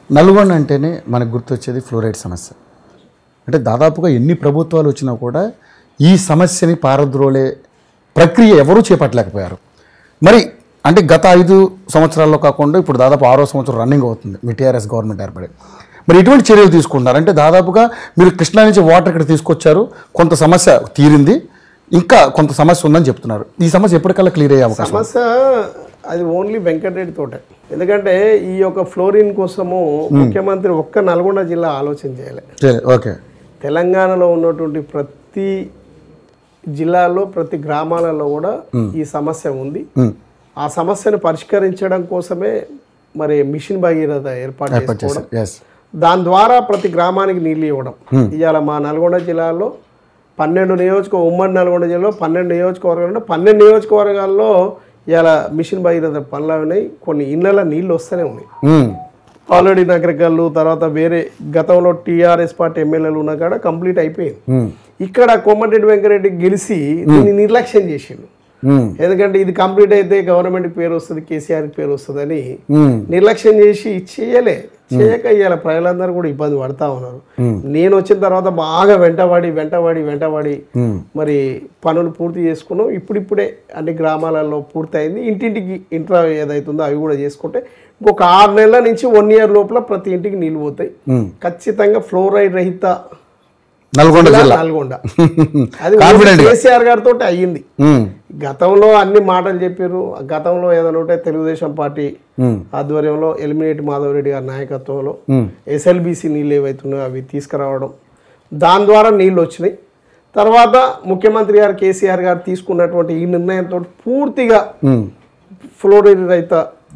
నల్గొండ అంటేనే మనకు గుర్తొచ్చేది ఫ్లోరైడ్ సమస్య అంటే దాదాపుగా ఎన్ని ప్రభుత్వాలు వచ్చినా కూడా ఈ సమస్యని పారద్రోలే ప్రక్రియ ఎవరూ చేపట్టలేకపోయారు మరి అంటే గత ఐదు సంవత్సరాల్లో కాకుండా ఇప్పుడు దాదాపు ఆరో సంవత్సరం రన్నింగ్ అవుతుంది మీ టీఆర్ఎస్ గవర్నమెంట్ ఏర్పడి మరి ఎటువంటి చర్యలు తీసుకుంటున్నారు అంటే దాదాపుగా మీరు కృష్ణా నుంచి వాటర్ ఇక్కడ తీసుకొచ్చారు కొంత సమస్య తీరింది ఇంకా కొంత సమస్య ఉందని చెప్తున్నారు ఈ సమస్య ఎప్పటికల్లా క్లియర్ అయ్యే అవకాశం ఉంది? సమస్య అది ఓన్లీ వెంకటరెడ్డి తోటే ఎందుకంటే ఈ యొక్క ఫ్లోరిన్ కోసము ముఖ్యమంత్రి ఒక్క నల్గొండ జిల్లా ఆలోచన చేయాలి సరే, ఓకే తెలంగాణలో ఉన్నటువంటి ప్రతి జిల్లాలో ప్రతి గ్రామాలలో కూడా ఈ సమస్య ఉంది ఉమ్. ఆ సమస్యను పరిష్కరించడం కోసమే మరి మిషన్ భగీరథ ఏర్పాటు చేసుకోవడం ఎస్ దాని ద్వారా ప్రతి గ్రామానికి నీళ్ళు ఇవ్వడం ఇవాళ మా నల్గొండ జిల్లాలో పన్నెండు నియోజక ఉమ్మడి నల్గొండ జిల్లాలో పన్నెండు నియోజకవర్గాలు ఉన్నాయి. పన్నెండు నియోజకవర్గాల్లో ఇవాళ మిషన్ భగీరథ పనులు ఉన్నాయి కొన్ని ఇళ్ళలో నీళ్ళు వస్తూనే ఉన్నాయి ఉమ్. ఆల్రెడీ నగరకల్లు తర్వాత వేరే గతంలో టీఆర్ఎస్ పార్టీ ఎమ్మెల్యేలు ఉన్న కాడ కంప్లీట్ అయిపోయింది ఉమ్. ఇక్కడ కోమటిరెడ్డి వెంకరెడ్డి గెలిచి దీన్ని నిర్లక్ష్యం చేసిండు ఉమ్. ఎందుకంటే ఇది కంప్లీట్ అయితే గవర్నమెంట్కి పేరు వస్తుంది కేసీఆర్కి పేరు వస్తుందని ఉమ్. నిర్లక్ష్యం చేసి చేయలే చేయక ఇవాళ ప్రజలందరూ కూడా ఇబ్బంది పడతా ఉన్నారు నేను వచ్చిన తర్వాత బాగా వెంటబడి వెంటబడి వెంటబడి ఉమ్. మరి పనులు పూర్తి చేసుకున్నాం ఇప్పుడిప్పుడే అన్ని గ్రామాలలో పూర్తయింది ఇంటింటికి ఇంట్లో ఏదైతుందో అవి కూడా చేసుకుంటే ఇంకొక ఆరు నెలల నుంచి వన్ ఇయర్ లోపల ప్రతి ఇంటికి నీళ్ళు పోతాయి ఉమ్. ఖచ్చితంగా ఫ్లోరైడ్ రహిత నల్గొండ జిల్లా నల్గొండ అది Confident గా. కేసీఆర్ గారితో అయ్యింది ఉమ్. గతంలో అన్ని మాటలు చెప్పారు గతంలో ఏదైనా ఉంటే తెలుగుదేశం పార్టీ ఉమ్. ఆధ్వర్యంలో ఎలిమినేట్ మాధవరెడ్డి గారి నాయకత్వంలో ఉమ్. ఎస్ఎల్బిసి నీళ్ళు ఏవైతున్నాయో అవి తీసుకురావడం దాని ద్వారా నీళ్ళు వచ్చినాయి తర్వాత ముఖ్యమంత్రి గారు కేసీఆర్ గారు తీసుకున్నటువంటి ఈ నిర్ణయంతో పూర్తిగా ఉమ్. ఫ్లోరైడ్ రహిత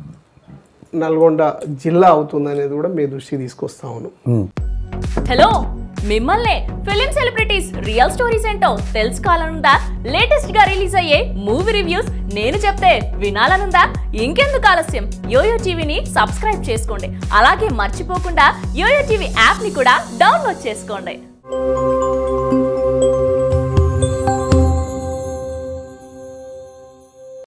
నల్గొండ జిల్లా అవుతుంది అనేది కూడా మీ దృష్టికి తీసుకొస్తా ఉన్నాం ఉమ్. హలో మిమ్మల్నే ఫిలిం సెలబ్రిటీస్ రియల్ స్టోరీస్ ఏంటో తెలుసుకోవాలనుందా లేటెస్ట్ గా రిలీజ్ అయ్యే మూవీ రివ్యూస్ నేను చెప్తే వినాలనుందా ఇంకెందుకు ఆలస్యం యోయో టీవీని సబ్స్క్రైబ్ చేసుకోండి అలాగే మర్చిపోకుండా యోయో టీవీ యాప్ ని కూడా డౌన్లోడ్ చేసుకోండి